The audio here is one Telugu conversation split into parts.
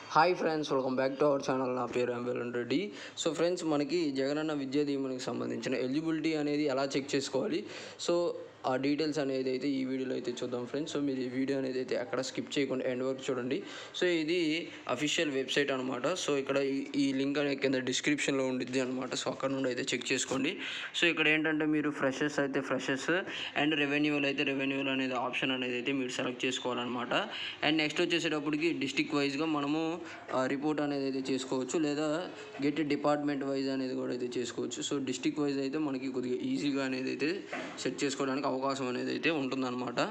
hi friends welcome back to our channel నా పేరు ఎంవెలన్ రెడ్డి సో ఫ్రెండ్స్ మనకి జగనన్న విద్యా దీవెనకి సంబంధించిన ఎలిజిబిలిటీ అనేది ఎలా చెక్ చేసుకోవాలి సో ఆ డీటెయిల్స్ అనేది అయితే ఈ వీడియోలో అయితే చూద్దాం ఫ్రెండ్స్ సో మీరు ఈ వీడియో అనేది అయితే ఎక్కడ స్కిప్ చేయకుండా ఎండ్ వరకు చూడండి సో ఇది అఫీషియల్ వెబ్సైట్ అనమాట సో ఇక్కడ ఈ- ఈ లింక్ అనేది కింద డిస్క్రిప్షన్లో ఉండిద్ది అనమాట సో అక్కడ నుండి అయితే చెక్ చేసుకోండి సో ఇక్కడ ఏంటంటే మీరు ఫ్రెషర్స్ అయితే ఫ్రెషర్స్ అండ్ రెవెన్యూలు అయితే రెవెన్యూలు అనేది ఆప్షన్ అనేది అయితే మీరు సెలెక్ట్ చేసుకోవాలన్నమాట అండ్ నెక్స్ట్ వచ్చేసేటప్పటికి డిస్టిక్ వైజ్గా మనము రిపోర్ట్ అనేది అయితే చేసుకోవచ్చు లేదా గెట్ డిపార్ట్మెంట్ వైజ్ అనేది కూడా అయితే చేసుకోవచ్చు సో డిస్టిక్ వైజ్ అయితే మనకి కొద్దిగా ఈజీగా అనేది అయితే సెట్ చేసుకోవడానికి అవకాశం అనేది అయితే ఉంటుందన్నమాట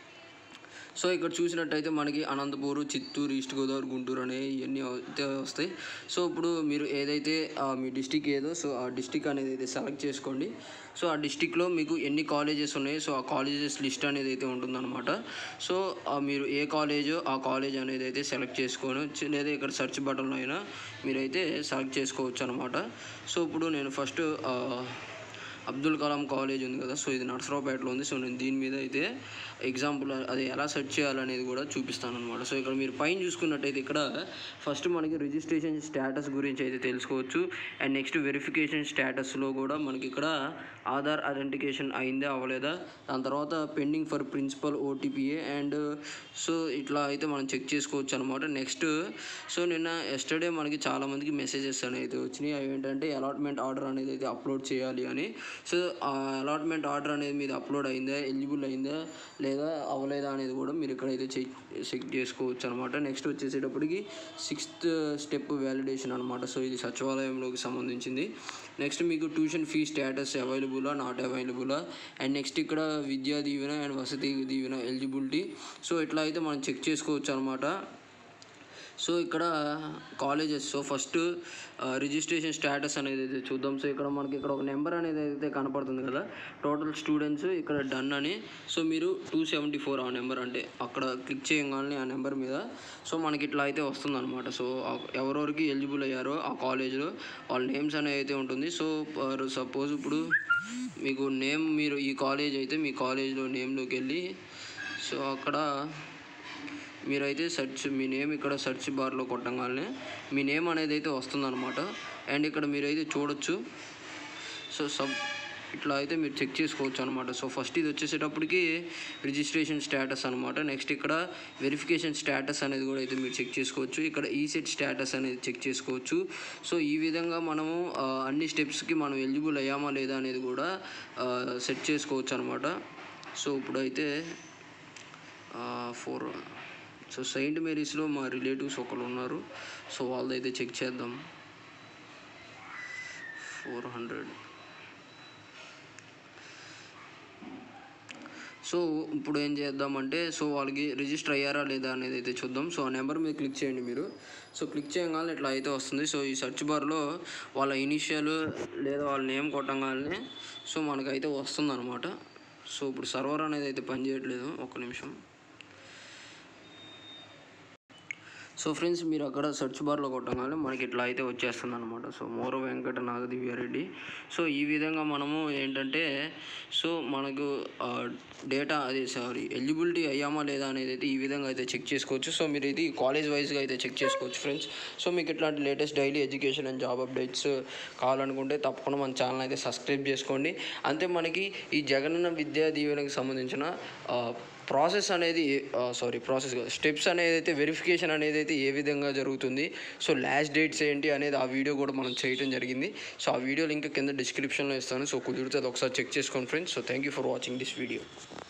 సో ఇక్కడ చూసినట్టయితే మనకి అనంతపూర్ చిత్తూరు ఈస్ట్ గోదావరి గుంటూరు అనే ఇవన్నీ అయితే వస్తాయి సో ఇప్పుడు మీరు ఏదైతే ఆ, మీ డిస్టిక్ ఏదో సో ఆ డిస్టిక్ అనేది అయితే సెలెక్ట్ చేసుకోండి సో ఆ డిస్టిక్లో మీకు ఎన్ని కాలేజెస్ ఉన్నాయి సో ఆ కాలేజెస్ లిస్ట్ అనేది అయితే ఉంటుందన్నమాట సో ఆ మీరు ఏ కాలేజో ఆ కాలేజ్ అనేది అయితే సెలెక్ట్ చేసుకోవచ్చు లేదా ఇక్కడ సెర్చ్ బటన్లో అయినా మీరైతే సెలెక్ట్ చేసుకోవచ్చు అనమాట సో ఇప్పుడు నేను ఫస్ట్ అబ్దుల్ కలాం కాలేజ్ ఉంది కదా సో ఇది నర్సరావుపేటలో ఉంది సో నేను దీని మీద అయితే ఎగ్జాంపుల్ అది ఎలా సెర్చ్ చేయాలనేది కూడా చూపిస్తాను అనమాట సో ఇక్కడ మీరు పైన చూసుకున్నట్టయితే ఇక్కడ ఫస్ట్ మనకి రిజిస్ట్రేషన్ స్టేటస్ గురించి అయితే తెలుసుకోవచ్చు అండ్ నెక్స్ట్ వెరిఫికేషన్ స్టేటస్లో కూడా మనకి ఇక్కడ ఆధార్ ఐడెంటిఫికేషన్ అయిందా అవ్వలేదా దాని తర్వాత పెండింగ్ ఫర్ ప్రిన్సిపల్ ఓటీపీఏ అండ్ సో ఇట్లా అయితే మనం చెక్ చేసుకోవచ్చు అనమాట నెక్స్ట్ సో నిన్న ఎస్టర్డే మనకి చాలామందికి మెసేజెస్ అనేది వచ్చినాయి అవి ఏంటంటే అలాట్మెంట్ ఆర్డర్ అనేది అయితే అప్లోడ్ చేయాలి అని సో ఆ అలాట్మెంట్ ఆర్డర్ అనేది మీద అప్లోడ్ అయిందా ఎలిజిబుల్ అయిందా లేదా అవ్వలేదా అనేది కూడా మీరు ఇక్కడైతే చెక్ చెక్ చేసుకోవచ్చు అనమాట నెక్స్ట్ వచ్చేసేటప్పటికి సిక్స్త్ స్టెప్ వ్యాలిడేషన్ అనమాట సో ఇది సచివాలయంలోకి సంబంధించింది నెక్స్ట్ మీకు ట్యూషన్ ఫీ స్టేటస్ అవైలబులా నాట్ అవైలబులా అండ్ నెక్స్ట్ ఇక్కడ విద్యా దీవెన అండ్ వసతి దీవెన ఎలిజిబిలిటీ సో ఇట్లా అయితే మనం చెక్ చేసుకోవచ్చు అనమాట సో ఇక్కడ colleges so first registration status అనేది అయితే చూద్దాం సో ఇక్కడ మనకి ఇక్కడ ఒక నెంబర్ అనేది అయితే కనపడుతుంది కదా టోటల్ స్టూడెంట్స్ ఇక్కడ డన్ అని సో మీరు టూ సెవెంటీ ఫోర్ ఆ నెంబర్ అంటే అక్కడ క్లిక్ చేయగానే ఆ నెంబర్ మీద సో మనకి ఇట్లా అయితే వస్తుంది అనమాట సో ఆ- ఎవరెవరికి ఎలిజిబుల్ అయ్యారో ఆ కాలేజ్లో వాళ్ళ నేమ్స్ అనేది అయితే ఉంటుంది సో సపోజ్ ఇప్పుడు మీకు నేమ్ మీరు ఈ కాలేజ్ అయితే మీ కాలేజ్లో నేమ్లోకి వెళ్ళి సో అక్కడ మీరైతే సెర్చ్ మీ నేమ్ ఇక్కడ సెర్చ్ బార్లో కొట్టగానే మీ నేమ్ అనేది అయితే వస్తుందన్నమాట అండ్ ఇక్కడ మీరైతే చూడొచ్చు సో సబ్ ఇట్లా అయితే మీరు చెక్ చేసుకోవచ్చు అనమాట సో ఫస్ట్ ఇది వచ్చేసేటప్పటికి రిజిస్ట్రేషన్ స్టేటస్ అనమాట నెక్స్ట్ ఇక్కడ వెరిఫికేషన్ స్టేటస్ అనేది కూడా అయితే మీరు చెక్ చేసుకోవచ్చు ఇక్కడ ఈసెట్ స్టేటస్ అనేది చెక్ చేసుకోవచ్చు సో ఈ విధంగా మనము ఆ, అన్ని స్టెప్స్కి మనం ఎలిజిబుల్ అయ్యామా లేదా అనేది కూడా సెట్ చేసుకోవచ్చు అనమాట సో ఇప్పుడైతే ఫోర్ సో సెయింట్ మేరీస్లో మా రిలేటివ్స్ ఒకరు ఉన్నారు సో వాళ్ళదైతే చెక్ చేద్దాం ఫోర్ హండ్రెడ్ సో ఇప్పుడు ఏం చేద్దామంటే సో వాళ్ళకి రిజిస్టర్ అయ్యారా లేదా అనేది అయితే చూద్దాం సో ఆ నెంబర్ మీద క్లిక్ చేయండి మీరు సో క్లిక్ చేయగానే ఇట్లా అయితే వస్తుంది సో ఈ సెర్చ్ బార్లో వాళ్ళ ఇనిషియల్ లేదా వాళ్ళ నేమ్ కొట్టగానే సో మనకైతే వస్తుంది అనమాట సో ఇప్పుడు సర్వర్ అనేది అయితే పనిచేయట్లేదు ఒక్క నిమిషం సో ఫ్రెండ్స్ మీరు అక్కడ సెర్చ్ బార్లో కొట్టగానే మనకి ఇట్లా అయితే వచ్చేస్తుంది అనమాట సో మోర వెంకట నాగదివ్యారెడ్డి సో ఈ విధంగా మనము ఏంటంటే సో మనకు డేటా అదే సారీ ఎలిజిబిలిటీ అయ్యామా లేదా అనేది అయితే ఈ విధంగా అయితే చెక్ చేసుకోవచ్చు సో మీరు ఇది కాలేజ్ వైజ్గా అయితే చెక్ చేసుకోవచ్చు ఫ్రెండ్స్ సో మీకు ఇట్లాంటి latest daily education and job updates కావాలనుకుంటే తప్పకుండా మన ఛానల్ అయితే సబ్స్క్రైబ్ చేసుకోండి అంతే మనకి ఈ జగనన్న విద్యా దీవెనకి సంబంధించిన ఆ, ప్రాసెస్ అనేది సారీ ప్రాసెస్ స్టెప్స్ అనేది అయితే వెరిఫికేషన్ అనేది అయితే ఏ విధంగా జరుగుతుంది సో లాస్ట్ డేట్స్ ఏంటి అనేది ఆ వీడియో కూడా మనం చేయడం జరిగింది సో ఆ వీడియో లింక్ కింద డిస్క్రిప్షన్లో ఇస్తాను సో కుదిరితే అది ఒకసారి చెక్ చేసుకోండి friends so thank you for watching this video